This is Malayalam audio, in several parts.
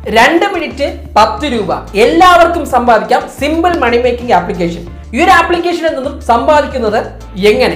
രണ്ട് മിനിറ്റ് പത്ത് രൂപ എല്ലാവർക്കും സമ്പാദിക്കാം സിമ്പിൾ മണി മേക്കിംഗ് ആപ്ലിക്കേഷൻ ഈ ഒരു ആപ്ലിക്കേഷനിൽ നിന്നും സമ്പാദിക്കുന്നത് എങ്ങനെ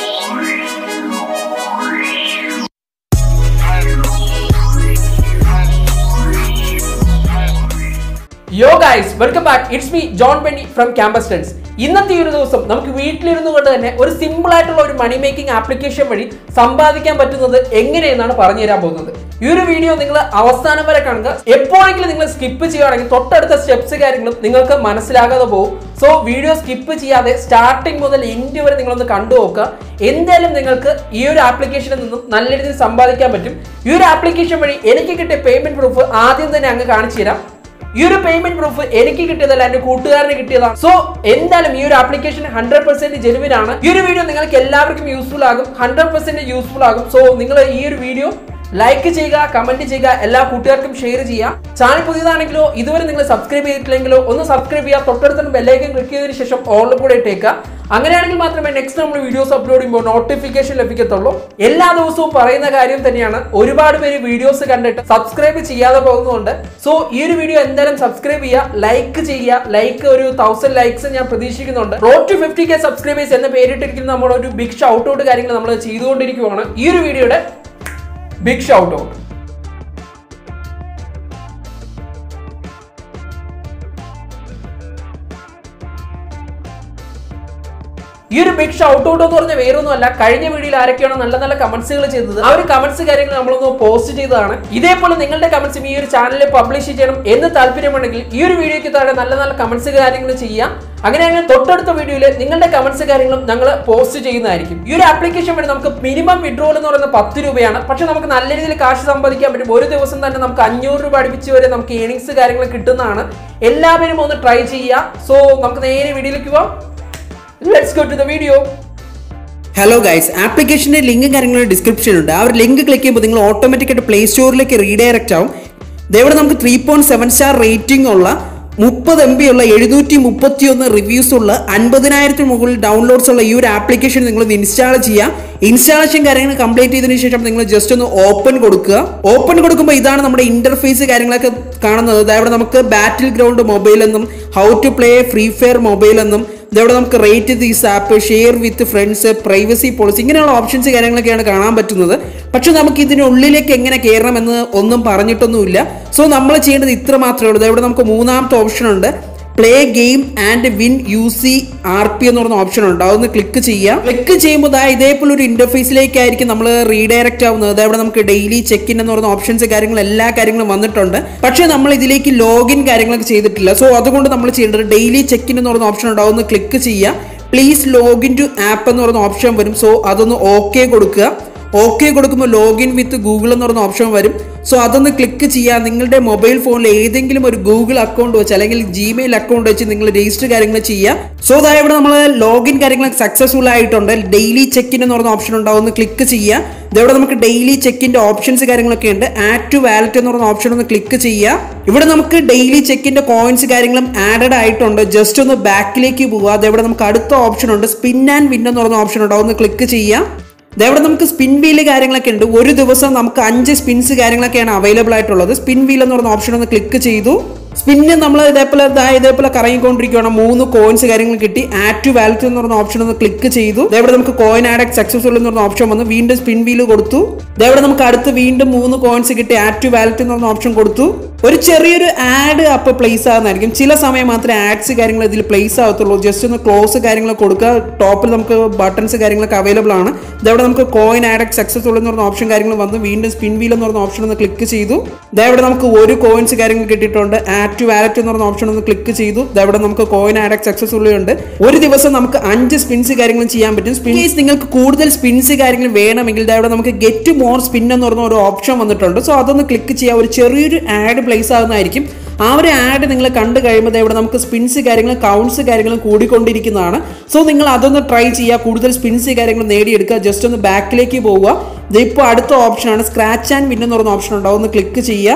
yo guys welcome back it's me John Benny from campus studs ഇന്നത്തെ ഈ ഒരു ദിവസം നമുക്ക് വീട്ടിലിരുന്നു കൊണ്ട് തന്നെ ഒരു സിമ്പിൾ ആയിട്ടുള്ള ഒരു മണി മേക്കിംഗ് ആപ്ലിക്കേഷൻ വഴി സമ്പാദിക്കാൻ പറ്റുന്നത് എങ്ങനെയെന്നാണ് പറഞ്ഞു തരാൻ പോകുന്നത് ഈ ഒരു വീഡിയോ നിങ്ങൾ അവസാനം വരെ കാണുക എപ്പോഴെങ്കിലും നിങ്ങൾ സ്കിപ്പ് ചെയ്യുകയാണെങ്കിൽ തൊട്ടടുത്ത സ്റ്റെപ്സ് കാര്യങ്ങളും നിങ്ങൾക്ക് മനസ്സിലാകാതെ പോകും സോ വീഡിയോ സ്കിപ്പ് ചെയ്യാതെ സ്റ്റാർട്ടിങ് മുതൽ എൻഡ് വരെ നിങ്ങളൊന്ന് കണ്ടു നോക്കുക എന്തായാലും നിങ്ങൾക്ക് ഈ ഒരു ആപ്ലിക്കേഷനിൽ നിന്നും നല്ല രീതിയിൽ സമ്പാദിക്കാൻ പറ്റും ഈ ഒരു ആപ്ലിക്കേഷൻ വഴി എനിക്ക് കിട്ടിയ പേയ്മെന്റ് പ്രൂഫ് ആദ്യം തന്നെ അങ്ങ് കാണിച്ചു തരാം ഈ ഒരു പേയ്മെന്റ് പ്രൂഫ് എനിക്ക് കിട്ടിയതല്ല എന്റെ കൂട്ടുകാരന് കിട്ടിയതാണ് സോ എന്തായാലും ഈ ഒരു ആപ്ലിക്കേഷൻ ഹൺഡ്രഡ് പെർസെന്റ് ജെനുവിൻ ആണ് ഈ ഒരു വീഡിയോ നിങ്ങൾക്ക് എല്ലാവർക്കും യൂസ്ഫുൾ ആകും ഹൺഡ്രഡ് പെർസെന്റ് യൂസ്ഫുൾ ആകും സോ നിങ്ങൾ ഈ ഒരു വീഡിയോ ലൈക്ക് ചെയ്യുക കമന്റ് ചെയ്യുക എല്ലാ കൂട്ടുകാർക്കും ഷെയർ ചെയ്യുക ചാനൽ പുതിയതാണെങ്കിലോ ഇതുവരെ നിങ്ങൾ സബ്സ്ക്രൈബ് ചെയ്തിട്ടില്ലെങ്കിലോ ഒന്ന് സബ്സ്ക്രൈബ് ചെയ്യുക തൊട്ടടുത്ത ബെല്ലൈക്കൻ ക്ലിക്ക് ചെയ്തതിനു ശേഷം ഓളിൽ കൂടെ ഇട്ടേക്കുക അങ്ങനെയാണെങ്കിൽ മാത്രമേ നെക്സ്റ്റ് നമ്മൾ വീഡിയോസ് അപ്ലോഡ് ചെയ്യുമ്പോൾ നോട്ടിഫിക്കേഷൻ ലഭിക്കത്തുള്ളൂ എല്ലാ ദിവസവും പറയുന്ന കാര്യം തന്നെയാണ് ഒരുപാട് പേര് വീഡിയോസ് കണ്ടിട്ട് സബ്സ്ക്രൈബ് ചെയ്യാതെ പോകുന്നുണ്ട് സോ ഈ ഒരു വീഡിയോ എന്തായാലും സബ്സ്ക്രൈബ് ചെയ്യുക ലൈക്ക് ചെയ്യുക ലൈക്ക് ഒരു തൗസൻഡ് ലൈക്സ് ഞാൻ പ്രതീക്ഷിക്കുന്നുണ്ട് road to fifty K subscribers എന്ന് പേരിട്ടിരിക്കുന്ന നമ്മുടെ ഒരു ബിഗ് ഷൗട്ട് ഔട്ട് കാര്യങ്ങൾ നമ്മൾ ചെയ്തുകൊണ്ടിരിക്കുകയാണ് ഈ ഒരു വീഡിയോയുടെ ബിഗ് ഷൗട്ട് ഔട്ട് ഈ ഒരു ബിഗ് ഷൗട്ട് ഔട്ട് എന്ന് പറഞ്ഞ വേറൊന്നുമല്ല കഴിഞ്ഞ വീഡിയോയിൽ ആരൊക്കെയാണോ നല്ല നല്ല കമന്റ്സുകൾ ചെയ്തത് ആ ഒരു കമന്റ്സ് കാര്യങ്ങൾ നമ്മളൊന്ന് പോസ്റ്റ് ചെയ്തതാണ് ഇതേപോലെ നിങ്ങളുടെ കമന്റ്സും ഈ ഒരു ചാനലിൽ പബ്ലിഷ് ചെയ്യണം എന്ന് താല്പര്യമുണ്ടെങ്കിൽ ഈ ഒരു വീഡിയോയ്ക്ക് താഴെ നല്ല നല്ല കമന്റ്സ് കാര്യങ്ങൾ ചെയ്യാം അങ്ങനെയാണെങ്കിൽ തൊട്ടടുത്ത വീഡിയോയിൽ നിങ്ങളുടെ കമന്റ്സ് കാര്യങ്ങളും ഞങ്ങൾ പോസ്റ്റ് ചെയ്യുന്നതായിരിക്കും ഈ ഒരു ആപ്ലിക്കേഷൻ വഴി നമുക്ക് മിനിമം വിഡ്രോൾ എന്ന് പറയുന്നത് പത്ത് രൂപയാണ് പക്ഷെ നമുക്ക് നല്ല രീതിയിൽ കാശ് സമ്പാദിക്കാൻ പറ്റും ഒരു ദിവസം തന്നെ നമുക്ക് അഞ്ഞൂറ് രൂപ അടുപ്പിച്ച് വരെ നമുക്ക് ഏണിങ്സ് കാര്യങ്ങൾ കിട്ടുന്നതാണ് എല്ലാവരും ഒന്ന് ട്രൈ ചെയ്യുക സോ നമുക്ക് നേരെ വീഡിയോയിലേക്ക് പോവാം let's go to the video hello guys ആപ്ലിക്കേഷൻ്റെ ലിങ്ക് കാര്യങ്ങളും ഡിസ്ക്രിപ്ഷൻ ഉണ്ട് ആ ഒരു ലിങ്ക് ക്ലിക്ക് ചെയ്യുമ്പോൾ നിങ്ങൾ ഓട്ടോമാറ്റിക്കായിട്ട് പ്ലേ സ്റ്റോറിലേക്ക് റീഡയറക്റ്റ് ആവും ഇതേവിടെ നമുക്ക് three point seven star rating ഉള്ള മുപ്പത് എം ബി ഉള്ള എഴുന്നൂറ്റി മുപ്പത്തി ഒന്ന് റിവ്യൂസ് ഉള്ള അൻപതിനായിരത്തിന് മുകളിൽ ഡൗൺലോഡ്സ് ഉള്ള ഈ ഒരു ആപ്ലിക്കേഷൻ നിങ്ങൾ ഇൻസ്റ്റാൾ ചെയ്യുക ഇൻസ്റ്റാളേഷൻ കാര്യങ്ങൾ കംപ്ലീറ്റ് ചെയ്തതിനു ശേഷം നിങ്ങൾ ജസ്റ്റ് ഒന്ന് ഓപ്പൺ കൊടുക്കുക ഓപ്പൺ കൊടുക്കുമ്പോൾ ഇതാണ് നമ്മുടെ ഇന്റർഫേസ് കാര്യങ്ങളൊക്കെ കാണുന്നത് അതായത് നമുക്ക് ബാറ്റിൽ ഗ്രൗണ്ട് മൊബൈൽ എന്നും how to play Free Fire Mobile എന്നും ഇതവിടെ നമുക്ക് rate these app share with friends privacy policy ഇങ്ങനെയുള്ള ഓപ്ഷൻസ് കാര്യങ്ങളൊക്കെയാണ് കാണാൻ പറ്റുന്നത് പക്ഷെ നമുക്ക് ഇതിനുള്ളിലേക്ക് എങ്ങനെ കയറണം എന്ന് ഒന്നും പറഞ്ഞിട്ടൊന്നുമില്ല സോ നമ്മൾ ചെയ്യേണ്ടത് ഇത്ര മാത്രമേ ഉള്ളൂ ഇവിടെ നമുക്ക് മൂന്നാമത്തെ ഓപ്ഷൻ ഉണ്ട് play game and win U C R P എന്ന് പറയുന്ന ഓപ്ഷൻ ഉണ്ട് അതൊന്ന് ക്ലിക്ക് ചെയ്യാം ക്ലിക്ക് ചെയ്യുമ്പോൾ ദാ ഇതേപോലെ ഒരു ഇന്റർഫേസിലേക്കായിരിക്കും നമ്മൾ റീഡയറക്റ്റ് ആവുന്നത് അതായത് നമുക്ക് ഡെയിലി ചെക്ക് ഇൻ എന്ന് പറയുന്ന ഓപ്ഷൻസ് കാര്യങ്ങളും എല്ലാ കാര്യങ്ങളും വന്നിട്ടുണ്ട് പക്ഷേ നമ്മൾ ഇതിലേക്ക് ലോഗിൻ കാര്യങ്ങളൊക്കെ ചെയ്തിട്ടില്ല സോ അതുകൊണ്ട് നമ്മൾ ചെയ്യേണ്ടത് ഡെയിലി ചെക്ക് ഇൻ എന്ന് പറയുന്ന ഓപ്ഷൻ ഉണ്ട് അതൊന്ന് ക്ലിക്ക് ചെയ്യുക പ്ലീസ് ലോഗിൻ ടു ആപ്പ് എന്ന് പറയുന്ന ഓപ്ഷൻ വരും സോ അതൊന്ന് ഓക്കെ കൊടുക്കുക ഓക്കെ കൊടുക്കുമ്പോൾ ലോഗിൻ വിത്ത് ഗൂഗിൾ എന്ന് പറയുന്ന ഓപ്ഷൻ വരും സോ അതൊന്ന് ക്ലിക്ക് ചെയ്യുക നിങ്ങളുടെ മൊബൈൽ ഫോണിൽ ഏതെങ്കിലും ഒരു ഗൂഗിൾ അക്കൗണ്ട് വെച്ച് അല്ലെങ്കിൽ ജിമെയിൽ അക്കൗണ്ട് വെച്ച് നിങ്ങൾ രജിസ്റ്റർ കാര്യങ്ങൾ ചെയ്യുക സോ അതായത് ഇവിടെ നമ്മൾ ലോഗിൻ കാര്യങ്ങൾ സക്സസ്ഫുൾ ആയിട്ടുണ്ട് ഡെയിലി ചെക്ക് ഇൻ എന്ന് പറയുന്ന ഓപ്ഷൻ ഉണ്ടാവും ഒന്ന് ക്ലിക്ക് ചെയ്യുക ഇതവിടെ നമുക്ക് ഡെയിലി ചെക്കിന്റെ ഓപ്ഷൻസ് കാര്യങ്ങളൊക്കെ ഉണ്ട് ആഡ് ടു വാലറ്റ് എന്ന് പറയുന്ന ഓപ്ഷൻ ഒന്ന് ക്ലിക്ക് ചെയ്യുക ഇവിടെ നമുക്ക് ഡെയിലി ചെക്കിന്റെ കോയിൻസ് കാര്യങ്ങളും ആഡഡ് ആയിട്ടുണ്ട് ജസ്റ്റ് ഒന്ന് ബാക്കിലേക്ക് പോവുക അതേവിടെ നമുക്ക് അടുത്ത ഓപ്ഷൻ ഉണ്ട് സ്പിൻ ആൻഡ് വിൻ എന്ന് പറയുന്ന ഓപ്ഷൻ ഉണ്ടാവും ഒന്ന് ക്ലിക്ക് ചെയ്യുക ഇതേവിടെ നമുക്ക് സ്പിൻ വീല് കാര്യങ്ങളൊക്കെ ഉണ്ട് ഒരു ദിവസം നമുക്ക് അഞ്ച് സ്പിൻസ് കാര്യങ്ങളൊക്കെയാണ് അവൈലബിൾ ആയിട്ടുള്ളത് സ്പിൻ വീൽ എന്ന് പറയുന്ന ഓപ്ഷൻ ഒന്ന് ക്ലിക്ക് ചെയ്തു സ്പിന്ന് നമ്മൾ ഇതേപോലെ ദാ ഇതേപോലെ കറങ്ങിക്കൊണ്ടിരിക്കുകയാണ് മൂന്ന് കോയിൻസ് കാര്യങ്ങൾ കിട്ടി ആഡ് ടു വാലറ്റ് എന്ന് പറയുന്ന ഓപ്ഷൻ ഒന്ന് ക്ലിക്ക് ചെയ്തു ഇതേവിടെ നമുക്ക് കോയിൻ ആഡ് സക്സസ്ഫുൾ എന്ന് പറയുന്ന ഓപ്ഷൻ വന്നു വീണ്ടും സ്പിൻ വീല് കൊടുത്തു ഇതേവിടെ നമുക്ക് അടുത്ത് വീണ്ടും മൂന്ന് കോയിൻസ് കിട്ടി ആഡ് ടു വാലറ്റ് എന്ന് പറയുന്ന ഓപ്ഷൻ കൊടുത്തു ഒരു ചെറിയൊരു ആഡ് അപ്പോൾ പ്ലേസ് ആകുന്നതായിരിക്കും ചില സമയം മാത്രമേ ആഡ്സ് കാര്യങ്ങൾ ഇതിൽ പ്ലേസ് ആകത്തുള്ളൂ ജസ്റ്റ് ഒന്ന് ക്ലോസ് കാര്യങ്ങൾ കൊടുക്കുക ടോപ്പിൽ നമുക്ക് ബട്ടൺസ് കാര്യങ്ങളൊക്കെ അവൈലബിൾ ആണ് ഇതവിടെ നമുക്ക് കോയിൻ ആഡ് സക്സസ്ഫുൾ എന്ന് പറഞ്ഞ ഓപ്ഷൻ കാര്യങ്ങൾ വന്നു വീണ്ടും സ്പിൻ വീൽ എന്ന് പറഞ്ഞ ഓപ്ഷൻ ഒന്ന് ക്ലിക്ക് ചെയ്തു ഇതവിടെ നമുക്ക് ഒരു കോയിൻസ് കാര്യങ്ങൾ കിട്ടിയിട്ടുണ്ട് ആഡ് ടു വാലറ്റ് എന്ന് പറഞ്ഞ ഓപ്ഷൻ ഒന്ന് ക്ലിക്ക് ചെയ്തു ഇതവിടെ നമുക്ക് കോയിൻ ആഡ് സക്സസ്ഫുൾ ഉണ്ട് ഒരു ദിവസം നമുക്ക് അഞ്ച് സ്പിൻസ് കാര്യങ്ങൾ ചെയ്യാൻ പറ്റും സ്പിൻസ് നിങ്ങൾക്ക് കൂടുതൽ സ്പിൻസ് കാര്യങ്ങൾ വേണമെങ്കിൽ ഇതവിടെ നമുക്ക് ഗെറ്റ് മോർ സ്പിൻ എന്ന് പറഞ്ഞ ഒരു ഓപ്ഷൻ വന്നിട്ടുണ്ട് സോ അതൊന്ന് ക്ലിക്ക് ചെയ്യുക ഒരു ചെറിയൊരു ആഡ് പ്ലേസ് ആകുന്നതായിരിക്കും ആ ഒരു ആഡ് നിങ്ങൾ കണ്ടു കഴിയുമ്പോൾ ഇവിടെ നമുക്ക് സ്പിൻസ് കാര്യങ്ങളും കൗണ്ട്സ് കാര്യങ്ങളും കൂടിക്കൊണ്ടിരിക്കുന്നതാണ് സോ നിങ്ങൾ അതൊന്ന് ട്രൈ ചെയ്യുക കൂടുതൽ സ്പിൻസ് കാര്യങ്ങൾ നേടിയെടുക്കുക ജസ്റ്റ് ഒന്ന് ബാക്കിലേക്ക് പോവുക ഇപ്പോൾ അടുത്ത ഓപ്ഷനാണ് സ്ക്രാച്ച് ആൻഡ് വിൻ എന്ന് പറയുന്ന ഓപ്ഷൻ ഉണ്ടാവും ഒന്ന് ക്ലിക്ക് ചെയ്യുക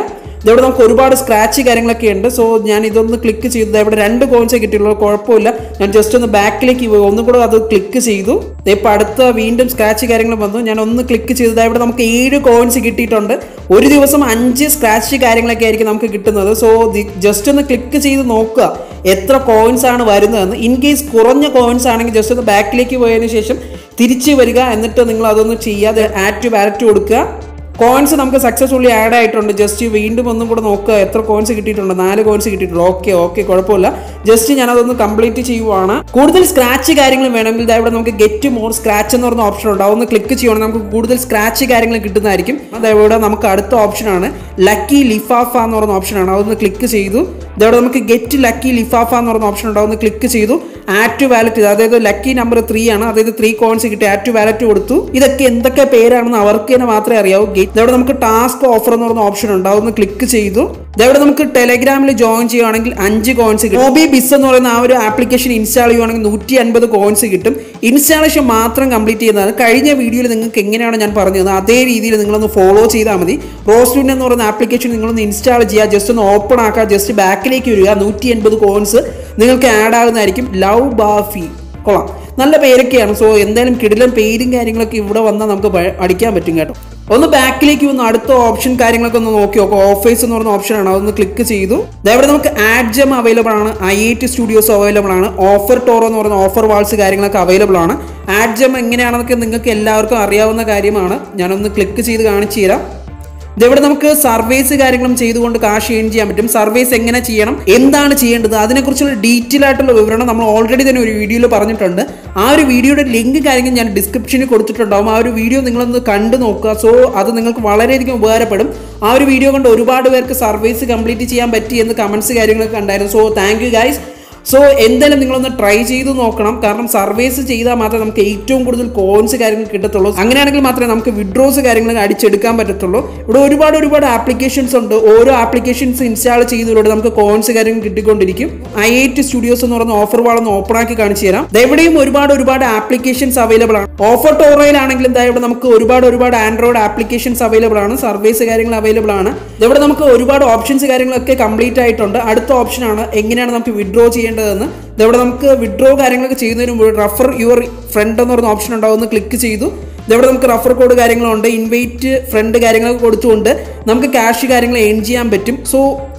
ഇതവിടെ നമുക്ക് ഒരുപാട് സ്ക്രാച്ച് കാര്യങ്ങളൊക്കെ ഉണ്ട് സോ ഞാൻ ഇതൊന്ന് ക്ലിക്ക് ചെയ്തു ദേ ഇവിടെ രണ്ട് കോയിൻസേ കിട്ടിയുള്ളൂ കുഴപ്പമില്ല ഞാൻ ജസ്റ്റ് ഒന്ന് ബാക്കിലേക്ക് പോയി ഒന്നും കൂടെ അത് ക്ലിക്ക് ചെയ്തു ദേ ഇപ്പൊ അടുത്ത വീണ്ടും സ്ക്രാച്ച് കാര്യങ്ങൾ വന്നു ഞാൻ ഒന്ന് ക്ലിക്ക് ചെയ്തു ദേ ഇവിടെ നമുക്ക് ഏഴ് കോയിൻസ് കിട്ടിയിട്ടുണ്ട് ഒരു ദിവസം അഞ്ച് സ്ക്രാച്ച് കാര്യങ്ങളൊക്കെ ആയിരിക്കും നമുക്ക് കിട്ടുന്നത് സോ ജസ്റ്റ് ഒന്ന് ക്ലിക്ക് ചെയ്ത് നോക്കുക എത്ര കോയിൻസ് ആണ് വരുന്നതെന്ന് ഇൻ കേസ് കുറഞ്ഞ കോയിൻസ് ആണെങ്കിൽ ജസ്റ്റ് ഒന്ന് ബാക്കിലേക്ക് പോയതിനു ശേഷം തിരിച്ച് വരിക എന്നിട്ട് നിങ്ങൾ അതൊന്ന് ചെയ്യാതെ ആഡ് ടു ബാലറ്റ് കൊടുക്കുക കോയിൻസ് നമുക്ക് സക്സസ്ഫുള്ളി ആഡ് ആയിട്ടുണ്ട് ജസ്റ്റ് വീണ്ടും ഒന്നും കൂടെ നോക്കുക എത്ര കോയിൻസ് കിട്ടിയിട്ടുണ്ട് നാല് കോയിൻസ് കിട്ടിയിട്ടുണ്ട് ഓക്കെ ഓക്കെ കുഴപ്പമില്ല ജസ്റ്റ് ഞാൻ അതൊന്ന് കംപ്ലീറ്റ് ചെയ്യുവാണ് കൂടുതൽ സ്ക്രാച്ച് കാര്യങ്ങൾ വേണമെങ്കിൽ ദാ ഇവിടെ നമുക്ക് ഗെറ്റ് മോർ സ്ക്രാച്ച് എന്ന് പറഞ്ഞ ഓപ്ഷൻ ഉണ്ട് അതൊന്ന് ക്ലിക്ക് ചെയ്യുവാണെങ്കിൽ നമുക്ക് കൂടുതൽ സ്ക്രാച്ച് കാര്യങ്ങൾ കിട്ടുന്നതായിരിക്കും അതവിടെ നമുക്ക് അടുത്ത ഓപ്ഷനാണ് ലക്കി ലിഫാഫ എന്ന് പറയുന്ന ഓപ്ഷനാണ് അതൊന്ന് ക്ലിക്ക് ചെയ്തു ഇതവിടെ നമുക്ക് ഗെറ്റ് ലക്കി ലിഫാഫ എന്ന് പറയുന്ന ഓപ്ഷൻ ഉണ്ട് അതൊന്ന് ക്ലിക്ക് ചെയ്തു ആഡ് ടു വാലറ്റ് അതായത് ലക്കി നമ്പർ ത്രീ ആണ് അതായത് ത്രീ കോയിൻസ് കിട്ടി ആഡ് ടു വാലറ്റ് കൊടുത്തു ഇതൊക്കെ എന്തൊക്കെ പേരാണെന്ന് അവർക്ക് തന്നെ മാത്രമേ അറിയാവൂ ഇതവിടെ നമുക്ക് ടാസ്ക് ഓഫർ എന്ന് പറയുന്ന ഓപ്ഷൻ ഉണ്ട് അതൊന്ന് ക്ലിക്ക് ചെയ്തു ഇതവിടെ നമുക്ക് ടെലഗ്രാമിൽ ജോയിൻ ചെയ്യുവാണെങ്കിൽ അഞ്ച് കോയിൻസ് കിട്ടും ഹോബി ബിസ് എന്ന് പറയുന്ന ആ ഒരു ആപ്ലിക്കേഷൻ ഇൻസ്റ്റാൾ ചെയ്യുവാണെങ്കിൽ നൂറ്റി അൻപത് കോയിൻസ് കിട്ടും ഇൻസ്റ്റാളേഷൻ മാത്രം കംപ്ലീറ്റ് ചെയ്യുന്നതാണ് കഴിഞ്ഞ വീഡിയോയിൽ നിങ്ങൾക്ക് എങ്ങനെയാണ് ഞാൻ പറഞ്ഞത് അതേ രീതിയിൽ നിങ്ങളൊന്ന് ഫോളോ ചെയ്താൽ മതി റോസ്റ്റുൻ എന്ന് പറയുന്ന ആപ്ലിക്കേഷൻ നിങ്ങളൊന്ന് ഇൻസ്റ്റാൾ ചെയ്യുക ജസ്റ്റ് ഒന്ന് ഓപ്പൺ ആക്കുക ജസ്റ്റ് ബാക്കിലേക്ക് വരിക നൂറ്റി എൺപത് കോയിൻസ് നിങ്ങൾക്ക് ആഡ് ആകുന്നതായിരിക്കും ലവ് ബാഫി കൊള്ളാം നല്ല പേരൊക്കെയാണ് സോ എന്തായാലും കിടിലം പേരും കാര്യങ്ങളൊക്കെ ഇവിടെ വന്നാൽ നമുക്ക് പ- അടിക്കാൻ പറ്റും കേട്ടോ ഒന്ന് ബാക്കിലേക്ക് വന്ന് അടുത്ത ഓപ്ഷൻ കാര്യങ്ങളൊക്കെ ഒന്ന് നോക്കി നോക്കാം ഓഫേഴ്സ് എന്ന് പറയുന്ന ഓപ്ഷനാണ് അതൊന്ന് ക്ലിക്ക് ചെയ്തു ഇവിടെ നമുക്ക് ആഡ് ജം അവൈലബിൾ ആണ് I I T studios available ആണ് ഓഫർ ടോറോ എന്ന് പറയുന്ന ഓഫർ വാൾസ് കാര്യങ്ങളൊക്കെ അവൈലബിൾ ആണ് ആഡ് ജം എങ്ങനെയാണെന്നൊക്കെ നിങ്ങൾക്ക് എല്ലാവർക്കും അറിയാവുന്ന കാര്യമാണ് ഞാനൊന്ന് ക്ലിക്ക് ചെയ്ത് കാണിച്ചു തരാം ഇതെവിടെ നമുക്ക് സർവേസ് കാര്യങ്ങളും ചെയ്തുകൊണ്ട് കാശ് ഏൺ ചെയ്യാൻ പറ്റും സർവേസ് എങ്ങനെ ചെയ്യണം എന്താണ് ചെയ്യേണ്ടത് അതിനെക്കുറിച്ചുള്ള ഡീറ്റെയിൽ ആയിട്ടുള്ള വിവരണം നമ്മൾ ഓൾറെഡി തന്നെ ഒരു വീഡിയോയിൽ പറഞ്ഞിട്ടുണ്ട് ആ ഒരു വീഡിയോയുടെ ലിങ്ക് കാര്യങ്ങൾ ഞാൻ ഡിസ്ക്രിപ്ഷനിൽ കൊടുത്തിട്ടുണ്ടാവും ആ ഒരു വീഡിയോ നിങ്ങളൊന്ന് കണ്ടു നോക്കുക സോ അത് നിങ്ങൾക്ക് വളരെയധികം ഉപകാരപ്പെടും ആ ഒരു വീഡിയോ കൊണ്ട് ഒരുപാട് പേർക്ക് സർവേസ് കംപ്ലീറ്റ് ചെയ്യാൻ പറ്റി എന്ന് കമൻസ് കാര്യങ്ങളൊക്കെ ഉണ്ടായിരുന്നു so thank you guys so എന്തായാലും നിങ്ങളൊന്ന് ട്രൈ ചെയ്ത് നോക്കണം കാരണം സർവേസ് ചെയ്താൽ മാത്രമേ നമുക്ക് ഏറ്റവും കൂടുതൽ കോയിൻസ് കാര്യങ്ങൾ കിട്ടത്തുള്ളൂ അങ്ങനെയാണെങ്കിൽ മാത്രമേ നമുക്ക് വിഡ്രോസ് കാര്യങ്ങൾ അടിച്ചെടുക്കാൻ പറ്റത്തുള്ളൂ ഇവിടെ ഒരുപാട് ഒരുപാട് ആപ്ലിക്കേഷൻസ് ഉണ്ട് ഓരോ ആപ്ലിക്കേഷൻസ് ഇൻസ്റ്റാൾ ചെയ്തതിലൂടെ നമുക്ക് കോയിൻസ് കാര്യങ്ങൾ കിട്ടിക്കൊണ്ടിരിക്കും ഐ ഐ ടി സ്റ്റുഡിയോസ് എന്ന് പറയുന്ന ഓഫർ വാളൊന്ന് ഓപ്പൺ ആക്കി കാണിച്ചു തരാം ദേ ഇവിടെയും ഒരുപാട് ഒരുപാട് ആപ്ലിക്കേഷൻസ് അവൈലബിൾ ആണ് ഓഫർ ടോറയിലാണെങ്കിലും ദാ ഇവിടെ നമുക്ക് ഒരുപാട് ഒരുപാട് ആൻഡ്രോയിഡ് ആപ്ലിക്കേഷൻസ് അവൈലബിൾ ആണ് സർവീസ് കാര്യങ്ങൾ അവൈലബിൾ ആണ് ഇവിടെ നമുക്ക് ഒരുപാട് ഓപ്ഷൻസ് കാര്യങ്ങളൊക്കെ കംപ്ലീറ്റ് ആയിട്ടുണ്ട് അടുത്ത ഓപ്ഷനാണ് എങ്ങനെയാണ് നമുക്ക് വിഡ്രോ ചെയ്യേണ്ടതെന്ന് ഇതവിടെ നമുക്ക് വിഡ്രോ കാര്യങ്ങളൊക്കെ ചെയ്യുന്നതിന് മുമ്പ് റഫർ യുവർ ഫ്രണ്ട് എന്ന് പറയുന്ന ഓപ്ഷൻ ഉണ്ടാവും ഒന്ന് ക്ലിക്ക് ചെയ്തു ഇതവിടെ നമുക്ക് റഫർ കോഡ് കാര്യങ്ങളുണ്ട് ഇൻവൈറ്റ് ഫ്രണ്ട് കാര്യങ്ങളൊക്കെ കൊടുത്തുകൊണ്ട് നമുക്ക് ക്യാഷ് കാര്യങ്ങൾ ഏൺ ചെയ്യാൻ പറ്റും സോ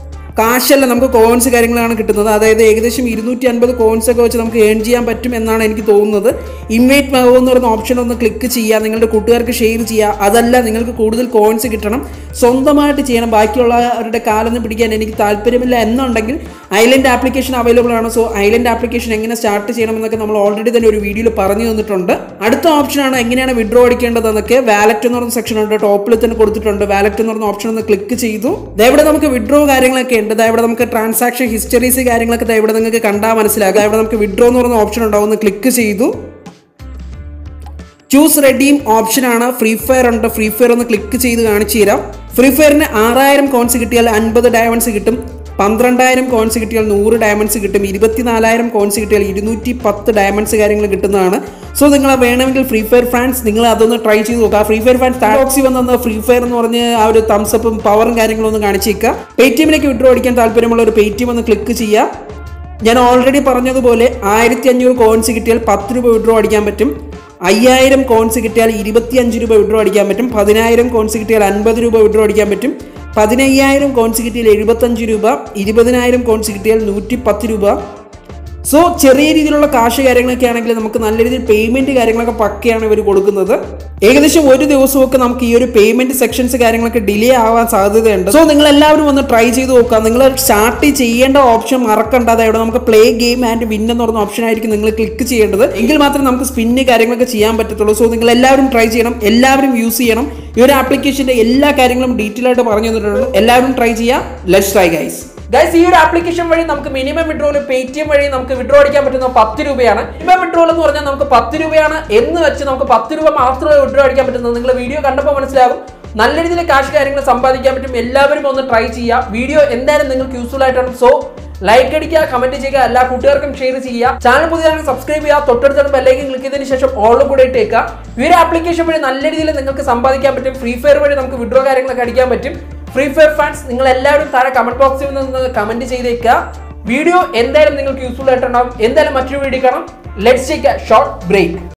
കാശല്ല നമുക്ക് കോയിൻസ് കാര്യങ്ങളാണ് കിട്ടുന്നത് അതായത് ഏകദേശം ഇരുന്നൂറ്റി അൻപത് കോയിൻസ് ഒക്കെ വെച്ച് നമുക്ക് ഏൺ ചെയ്യാൻ പറ്റും എന്നാണ് എനിക്ക് തോന്നുന്നത് ഇൻവൈറ്റ് മഹോ എന്ന് പറയുന്ന ഓപ്ഷൻ ഒന്ന് ക്ലിക്ക് ചെയ്യുക നിങ്ങളുടെ കൂട്ടുകാർക്ക് ഷെയർ ചെയ്യുക അതല്ല നിങ്ങൾക്ക് കൂടുതൽ കോയിൻസ് കിട്ടണം സ്വന്തമായിട്ട് ചെയ്യണം ബാക്കിയുള്ളവരുടെ കാലൊന്നും പിടിക്കാൻ എനിക്ക് താല്പര്യമില്ല എന്നുണ്ടെങ്കിൽ ഐലൻഡ് ആപ്ലിക്കേഷൻ അവൈലബിൾ ആണ് സോ ഐലൻഡ് ആപ്ലിക്കേഷൻ എങ്ങനെ സ്റ്റാർട്ട് ചെയ്യണമെന്നൊക്കെ നമ്മൾ ഓൾറെഡി തന്നെ ഒരു വീഡിയോയിൽ പറഞ്ഞു തന്നിട്ടുണ്ട് അടുത്ത ഓപ്ഷനാണ് എങ്ങനെയാണ് വിഡ്രോ അടിക്കേണ്ടതെന്നൊക്കെ വാലറ്റ് എന്ന് പറയുന്ന സെക്ഷൻ ഉണ്ട് ടോപ്പിൽ തന്നെ കൊടുത്തിട്ടുണ്ട് വാലറ്റ് എന്ന് പറയുന്ന ഓപ്ഷൻ ഒന്ന് ക്ലിക്ക് ചെയ്തു ദേ ഇവിടെ നമുക്ക് വിഡ്രോ കാര്യങ്ങളൊക്കെ ഉണ്ട് ദേ ഇവിടെ നമുക്ക് ട്രാൻസാക്ഷൻ ഹിസ്റ്ററീസ് കാര്യങ്ങളൊക്കെ ദേ ഇവിടെ നിങ്ങൾക്ക് കണ്ടാൽ മനസ്സിലാക്കുക ഇവിടെ നമുക്ക് വിഡ്രോ എന്ന് പറയുന്ന ഓപ്ഷൻ ഉണ്ടാവും ഒന്ന് ക്ലിക്ക് ചെയ്തു ചൂസ് റെഡീം ഓപ്ഷനാണ് ഫ്രീ ഫയർ ഉണ്ട് ഫ്രീ ഫയർ ഒന്ന് ക്ലിക്ക് ചെയ്ത് കാണിച്ചു തരാം ഫ്രീ ഫയറിന് ആറായിരം കോയിൻസ് കിട്ടിയാൽ അൻപത് ഡയമണ്ട്സ് കിട്ടും പന്ത്രണ്ടായിരം കോയിൻസ് കിട്ടിയാൽ നൂറ് ഡയമണ്ട്സ് കിട്ടും ഇരുപത്തിനാലായിരം കോയിൻസ് കിട്ടിയാൽ ഇരുന്നൂറ്റി പത്ത് ഡയമണ്ട്സ് കാര്യങ്ങൾ കിട്ടുന്നതാണ് സോ നിങ്ങൾ വേണമെങ്കിൽ ഫ്രീ ഫയർ ഫാൻസ് നിങ്ങൾ അതൊന്ന് ട്രൈ ചെയ്ത് നോക്കുക ഫ്രീ ഫയർ ഫാൻസ് താക്സി വന്ന ഫ്രീ ഫയർ എന്ന് പറഞ്ഞ് ആ ഒരു തംസപ്പും പവറും കാര്യങ്ങളും ഒന്ന് കാണിച്ചേക്കുക പേ ടി എമ്മിലേക്ക് വിഡ്രോ അടിക്കാൻ താല്പര്യമുള്ള ഒരു പേ ടി എം ഒന്ന് ക്ലിക്ക് ചെയ്യുക ഞാൻ ഓൾറെഡി പറഞ്ഞതുപോലെ ആയിരത്തി അഞ്ഞൂറ് കോയിൻസ് കിട്ടിയാൽ പത്ത് രൂപ വിഡ്രോ അടിക്കാൻ പറ്റും അയ്യായിരം കോയിൻസ് കിട്ടിയാൽ ഇരുപത്തിയഞ്ച് രൂപ വിഡ്രോ അടിക്കാൻ പറ്റും പതിനായിരം കോയിൻസ് കിട്ടിയാൽ അൻപത് രൂപ വിഡ്രോ അടിക്കാൻ പറ്റും പതിനയ്യായിരം കോയിൻസ് കിട്ടിയാൽ എഴുപത്തഞ്ച് രൂപ ഇരുപതിനായിരം കോയിൻസ് കിട്ടിയാൽ നൂറ്റി പത്ത് രൂപ സോ ചെറിയ രീതിയിലുള്ള കാശ് കാര്യങ്ങളൊക്കെ ആണെങ്കിൽ നമുക്ക് നല്ല രീതിയിൽ പേയ്മെന്റ് കാര്യങ്ങളൊക്കെ പക്കയാണ് ഇവർ കൊടുക്കുന്നത് ഏകദേശം ഒരു ദിവസമൊക്കെ നമുക്ക് ഈ ഒരു പേയ്മെന്റ് സെക്ഷൻസ് കാര്യങ്ങളൊക്കെ ഡിലേ ആവാൻ സാധ്യതയുണ്ട് സോ നിങ്ങൾ എല്ലാവരും ഒന്ന് ട്രൈ ചെയ്ത് നോക്കുക നിങ്ങൾ സ്റ്റാർട്ട് ചെയ്യേണ്ട ഓപ്ഷൻ മറക്കണ്ട അതായത് നമുക്ക് പ്ലേ ഗെയിം ആൻഡ് വിൻ എന്ന് പറഞ്ഞ ഓപ്ഷൻ ആയിരിക്കും നിങ്ങൾ ക്ലിക്ക് ചെയ്യേണ്ടത് എങ്കിൽ മാത്രമേ നമുക്ക് സ്പിന്ന് കാര്യങ്ങളൊക്കെ ചെയ്യാൻ പറ്റത്തുള്ളൂ സോ നിങ്ങൾ എല്ലാവരും ട്രൈ ചെയ്യണം എല്ലാവരും യൂസ് ചെയ്യണം ഈ ഒരു ആപ്ലിക്കേഷന്റെ എല്ലാ കാര്യങ്ങളും ഡീറ്റെയിൽ ആയിട്ട് പറഞ്ഞു തന്നിട്ടുണ്ട് എല്ലാവരും ട്രൈ ചെയ്യാം ലെറ്റ്സ് ട്രൈ ഗൈസ് ഗൈസ് ഈ ഒരു ആപ്ലിക്കേഷൻ വഴി നമുക്ക് മിനിമം വിഡ്രോയിൽ പേ ടി എം വഴി നമുക്ക് വിഡ്രോ അടിക്കാൻ പറ്റുന്ന പത്ത് രൂപയാണ് മിനിമം വിഡ്രോൾ എന്ന് പറഞ്ഞാൽ നമുക്ക് പത്ത് രൂപയാണ് എന്ന് വെച്ച് നമുക്ക് പത്ത് രൂപ മാത്രമേ വിഡ്രോ അടിക്കാൻ പറ്റുന്നത് നിങ്ങൾ വീഡിയോ കണ്ടപ്പോൾ മനസ്സിലാകും നല്ല രീതിയിൽ കാശ് കാര്യങ്ങൾ സമ്പാദിക്കാൻ പറ്റും എല്ലാവരും ഒന്ന് ട്രൈ ചെയ്യുക വീഡിയോ എന്തായാലും നിങ്ങൾക്ക് യൂസ്ഫുൾ ആയിട്ടാണ് സോ ലൈക്ക് അടിക്കുക കമന്റ് ചെയ്യുക എല്ലാ കൂട്ടുകാർക്കും ഷെയർ ചെയ്യുക ചാനൽ പുതിയതാണെങ്കിൽ സബ്സ്ക്രൈബ് ചെയ്യുക തൊട്ടടുത്ത ബെല്ലൈക്കൻ ക്ലിക്ക് ചെയ്തതിന് ശേഷം ഓളിൽ കൂടെ ഇട്ടേക്കുക ഈ ഒരു ആപ്ലിക്കേഷൻ വഴി നല്ല രീതിയിൽ നിങ്ങൾക്ക് സമ്പാദിക്കാൻ പറ്റും ഫ്രീ ഫയർ വഴി നമുക്ക് വിഡ്രോ കാര്യങ്ങളൊക്കെ അടിക്കാൻ പറ്റും ഫ്രീ ഫയർ ഫാൻസ് നിങ്ങൾ എല്ലാവരും താഴെ കമന്റ് ബോക്സിൽ നിന്ന് കമന്റ് ചെയ്തേക്കുക വീഡിയോ എന്തായാലും നിങ്ങൾക്ക് യൂസ്ഫുൾ ആയിട്ടുണ്ടാവും എന്തായാലും മറ്റൊരു വീഡിയോ കാണാം let's take a short break